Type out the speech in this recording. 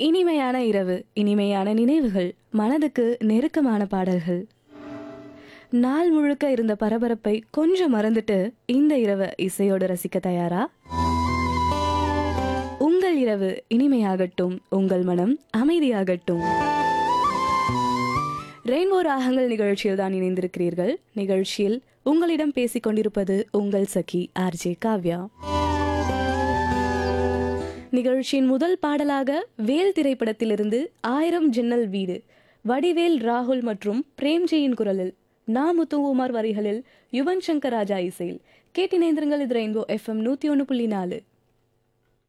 இனிமையான இரவு இனிமையான நினைவுகள் மனதுக்கு நெருக்கமான பாடல்கள் நாள் முழுக்க இருந்த பரபரப்பை கொஞ்சம் மறந்துட்டு இந்த இரவை இசையோடு ரசிக்க தயாரா உங்கள் இரவு இனிமையாகட்டும் உங்கள் மனம் அமைதியாகட்டும் ரெயின்போ ராகங்கள் நிகழ்ச்சியில் தான் இணைந்திருக்கிறீர்கள் நிகழ்ச்சியில் உங்களிடம் பேசிக் கொண்டிருப்பது உங்கள் சகி ஆர்ஜே காவ்யா நிகழ்ச்சியின் முதல் பாடலாக வேல் திரைப்படத்திலிருந்து ஆயிரம் ஜன்னல் வீடு வடிவேல் ராகுல் மற்றும் பிரேம்ஜியின் குரலில் நா முத்துகுமார் வரிகளில் யுவன் சங்கர் ராஜா இசையில் கேட்டினைந்திருங்கள் இது ரெயின்போ எஃப்எம் நூத்தி ஒன்று புள்ளி நாலு